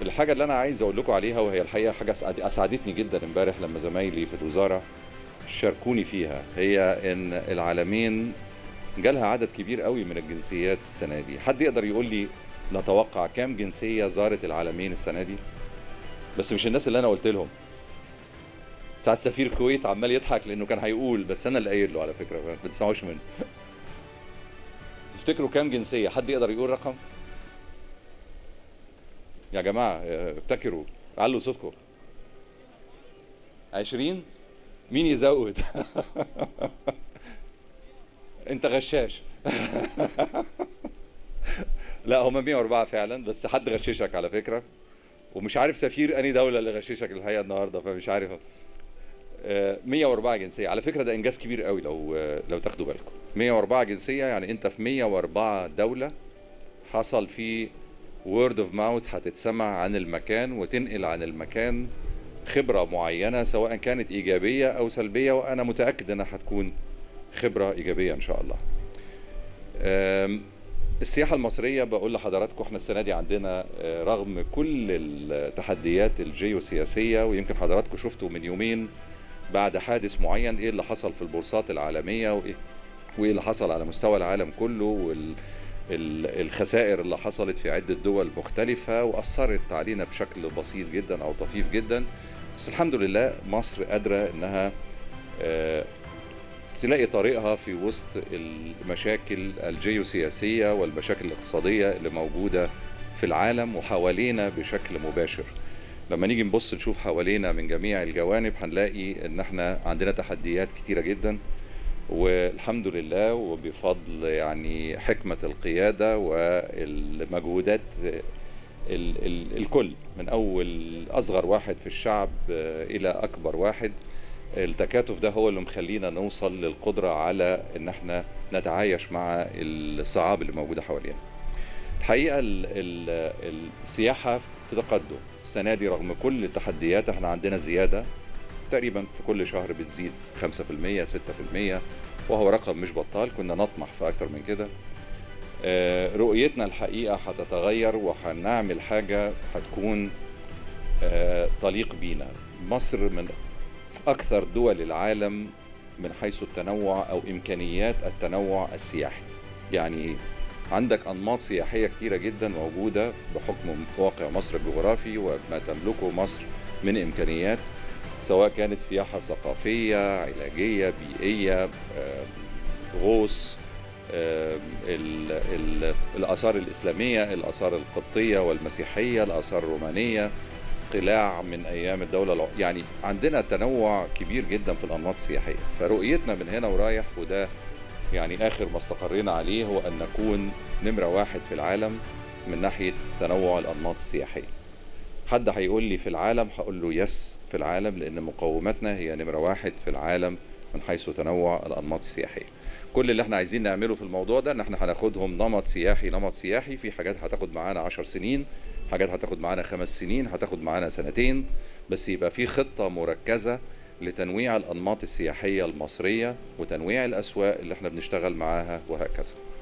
الحاجة اللي أنا عايز أقول لكم عليها وهي الحقيقة حاجة أسعد- أسعدتني جدا امبارح لما زمايلي في الوزارة شاركوني فيها هي إن العالمين جالها عدد كبير قوي من الجنسيات السنة دي حد يقدر يقول لي نتوقع كام جنسية زارت العالمين السنة دي بس مش الناس اللي أنا قلت لهم ساعات سفير الكويت عمال يضحك لأنه كان هيقول بس أنا اللي قايل له على فكرة ما بتسمعوش منه تفتكروا كام جنسية حد يقدر يقول رقم يا جماعة اه، ابتكروا علوا صوتكم عشرين مين يزود انت غشاش لا هم 104 فعلا بس حد غششك على فكرة ومش عارف سفير اني دولة اللي غششك الحقيقة النهاردة فمش عارف اه، 104 جنسية على فكرة ده انجاز كبير قوي لو اه، لو تاخدوا بالكم 104 جنسية يعني انت في 104 دولة حصل في وورد اوف ماوث هتتسمع عن المكان وتنقل عن المكان خبرة معينة سواء كانت إيجابية أو سلبية وأنا متأكد إنها هتكون خبرة إيجابية إن شاء الله. أم، السياحة المصرية بقول لحضراتكم احنا السنة دي عندنا آه، رغم كل التحديات الجيوسياسية ويمكن حضراتكم شفتوا من يومين بعد حادث معين ايه اللي حصل في البورصات العالمية وايه وايه اللي حصل على مستوى العالم كله وال ال- الخسائر اللي حصلت في عدة دول مختلفة وأثرت علينا بشكل بسيط جدا أو طفيف جدا بس الحمد لله مصر قادرة إنها آه، تلاقي طريقها في وسط المشاكل الجيوسياسية والمشاكل الاقتصادية اللي موجودة في العالم وحوالينا بشكل مباشر لما نيجي نبص نشوف حوالينا من جميع الجوانب هنلاقي ان احنا عندنا تحديات كتيرة جدا والحمد لله وبفضل يعني حكمة القيادة والمجهودات ال ال الكل من أول أصغر واحد في الشعب آه، إلى أكبر واحد التكاتف ده هو اللي مخلينا نوصل للقدرة على إن احنا نتعايش مع الصعاب اللي موجودة حوالينا الحقيقة ال ال السياحة في تقدم السنة دي رغم كل التحديات احنا عندنا زيادة تقريبا في كل شهر بتزيد 5% 6% وهو رقم مش بطال كنا نطمح في أكتر من كده آه، رؤيتنا الحقيقة هتتغير وهنعمل حاجة هتكون آه، تليق بينا مصر من أكثر دول العالم من حيث التنوع أو إمكانيات التنوع السياحي يعني إيه؟ عندك أنماط سياحية كتيرة جدا موجودة بحكم واقع مصر الجغرافي وما تملكه مصر من إمكانيات سواء كانت سياحة ثقافية علاجية بيئية آم، غوص آم، ال- ال- الآثار الإسلامية الآثار القبطية والمسيحية الآثار الرومانية قلاع من أيام الدولة الع... يعني عندنا تنوع كبير جدا في الأنماط السياحية فرؤيتنا من هنا ورايح وده يعني آخر ما استقرينا عليه هو أن نكون نمرة واحد في العالم من ناحية تنوع الأنماط السياحية حد هيقول لي في العالم هقول له يس في العالم لأن مقوماتنا هي نمرة واحد في العالم من حيث تنوع الأنماط السياحية كل اللي احنا عايزين نعمله في الموضوع ده ان احنا هناخدهم نمط سياحي نمط سياحي في حاجات هتاخد معانا عشر سنين حاجات هتاخد معانا خمس سنين هتاخد معانا سنتين بس يبقى في خطة مركزة لتنويع الأنماط السياحية المصرية وتنويع الأسواق اللي احنا بنشتغل معاها وهكذا